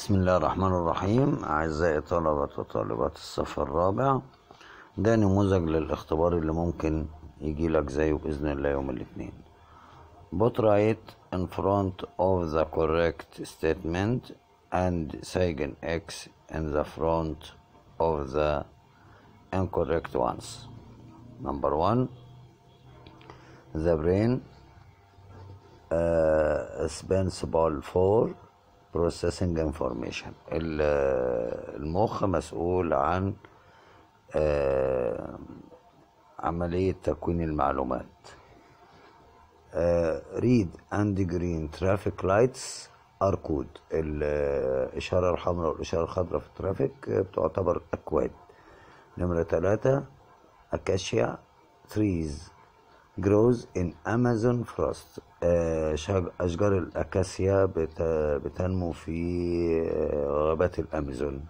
بسم الله الرحمن الرحيم أعزائي طلبة وطالبات الصف الرابع ده نموذج للاختبار اللي ممكن يجيلك زيه بإذن الله يوم الاثنين Put right in front of the correct statement and sign X in the front of the incorrect ones. Number one, the brain uh, responsible for processing information ال- المخ مسؤول عن آه، عملية تكوين المعلومات آه، read and green traffic lights are code الإشارة الحمراء والإشارة الخضراء في الترافيك آه، بتعتبر أكواد نمرة ثلاثة أكاشيا trees grows in Amazon forest آه، شج- أشجار الأكاسيا بت- بتنمو في آه، غابات الأمازون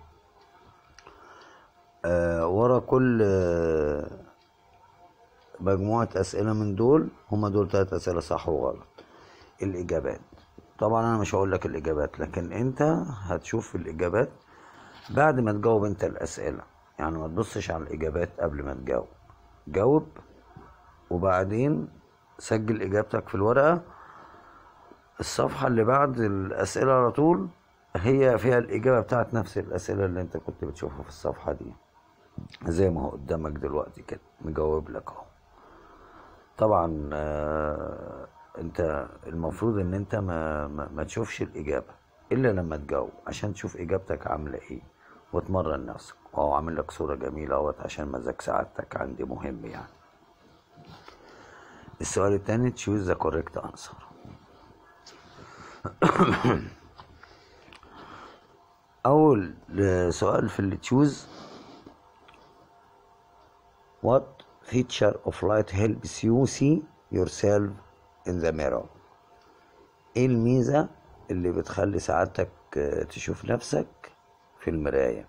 آه، ورا كل آه، مجموعة أسئلة من دول هما دول تلات أسئلة صح وغلط الإجابات طبعا أنا مش هقول لك الإجابات لكن أنت هتشوف الإجابات بعد ما تجاوب أنت الأسئلة يعني ما تبصش على الإجابات قبل ما تجاوب جاوب وبعدين سجل إجابتك في الورقة الصفحة اللي بعد الأسئلة على طول هي فيها الإجابة بتاعت نفس الأسئلة اللي أنت كنت بتشوفها في الصفحة دي زي ما هو قدامك دلوقتي كده مجاوب لك أهو طبعا آه، أنت المفروض إن أنت ما, ما, ما تشوفش الإجابة إلا لما تجاوب عشان تشوف إجابتك عاملة إيه وتمرن نفسك وهو عامل لك صورة جميلة اهوت عشان مزاج سعادتك عندي مهم يعني السؤال التاني choose the correct answer أول سؤال في اللي choose What feature of light helps you see yourself in the mirror ايه الميزة اللي بتخلي سعادتك آه، تشوف نفسك في المراية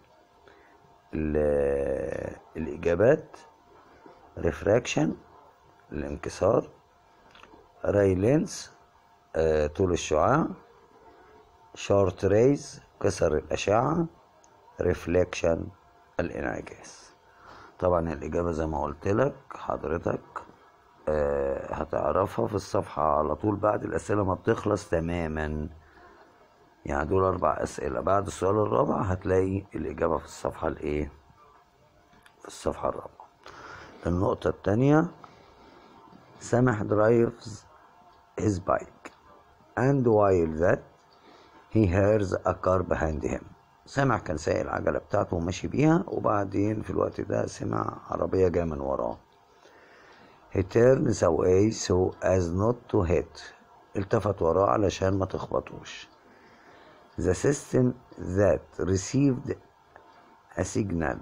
ال- الإجابات refraction الانكسار راي لينس آه، طول الشعاع شورت ريز كسر الأشعة ريفليكشن الانعكاس طبعا الإجابة زي ما قلت لك حضرتك آه، هتعرفها في الصفحة على طول بعد الأسئلة ما بتخلص تماما يعني دول أربع أسئلة بعد السؤال الرابع هتلاقي الإجابة في الصفحة الإيه في الصفحة الرابعة النقطة التانية سامح drives his bike and while that he hears a car behind him سامح كان سايق العجلة بتاعته وماشي بيها وبعدين في الوقت ده سمع عربية جاية من وراه he turns away so as not to hit التفت وراه علشان ما تخبطوش the system that received a signal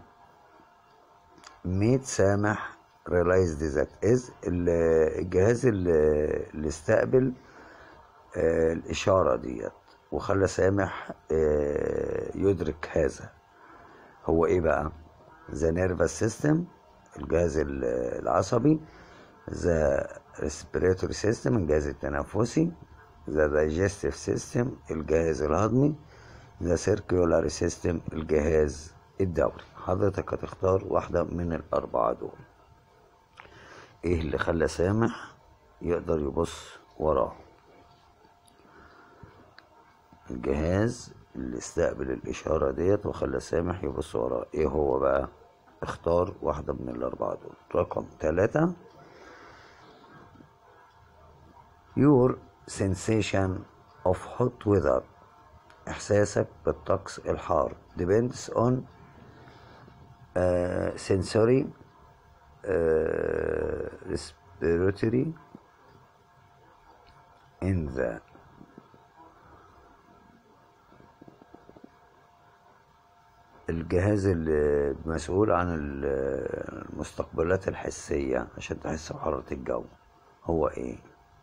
made سامح realized that is ال- الجهاز اللي اللي استقبل آه، الإشارة ديت وخلى سامح آه، يدرك هذا هو إيه بقى؟ the nervous system الجهاز ال- العصبي the respiratory system الجهاز التنفسي the digestive system الجهاز الهضمي the circulatory system الجهاز الدوري حضرتك هتختار واحدة من الأربعة دول ايه اللي خلى سامح يقدر يبص وراه الجهاز اللي استقبل الإشارة ديت وخلى سامح يبص وراه ايه هو بقى اختار واحدة من الأربعة دول رقم ثلاثة your sensation of hot weather إحساسك بالطقس الحار depends on uh, sensory uh, respiratory in the الجهاز المسؤول عن ال- المستقبلات الحسية عشان تحس بحرارة الجو هو ايه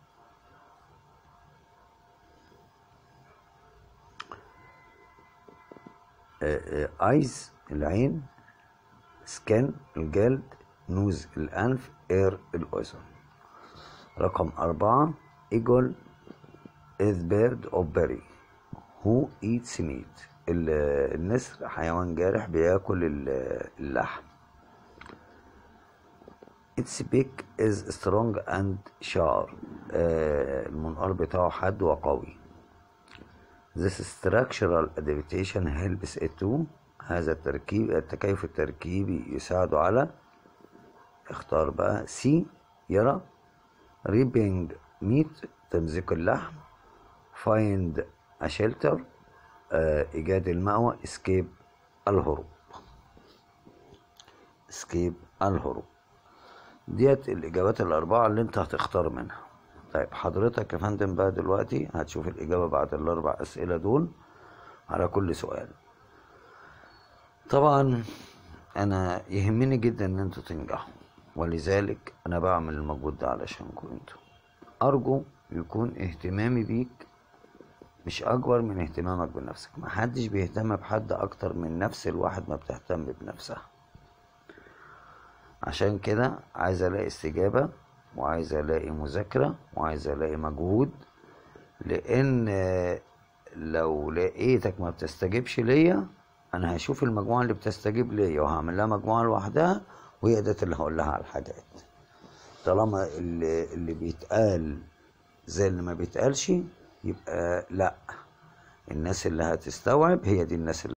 ايز العين سكن الجلد نوز الأنف اير الأذن رقم أربعة eagle is bird of berry who eats meat ال- النسر حيوان جارح بياكل ال- اللحم its beak is strong and sharp آه، المنقار بتاعه حاد وقوي This structural adaptation helps it to هذا التركيب التكيف التركيبي يساعد على اختار بقى سي يرى ريبينج ميت تمزيق اللحم فايند اشيلتر ايجاد المأوى اسكيب الهروب اسكيب الهروب ديت الاجابات الاربعه اللي انت هتختار منها طيب حضرتك يا فندم بقى دلوقتي هتشوف الاجابه بعد الاربع اسئله دول على كل سؤال طبعا انا يهمني جدا ان انتوا تنجحوا ولذلك انا بعمل المجهود ده علشانكم انتوا ارجو يكون اهتمامي بيك مش اكبر من اهتمامك بنفسك محدش بيهتم بحد اكتر من نفس الواحد ما بتهتم بنفسها عشان كده عايز الاقي استجابة وعايز الاقي مذاكرة وعايز الاقي مجهود لان لو لقيتك ما بتستجيبش ليا انا هشوف المجموعة اللي بتستجيب ليا وهعمل لها مجموعة لوحدها وهي ديت اللي هقول لها على الحاجات طالما اللي, اللي بيتقال زي اللي ما بيتقالش يبقى لا الناس اللي هتستوعب هي دي الناس اللي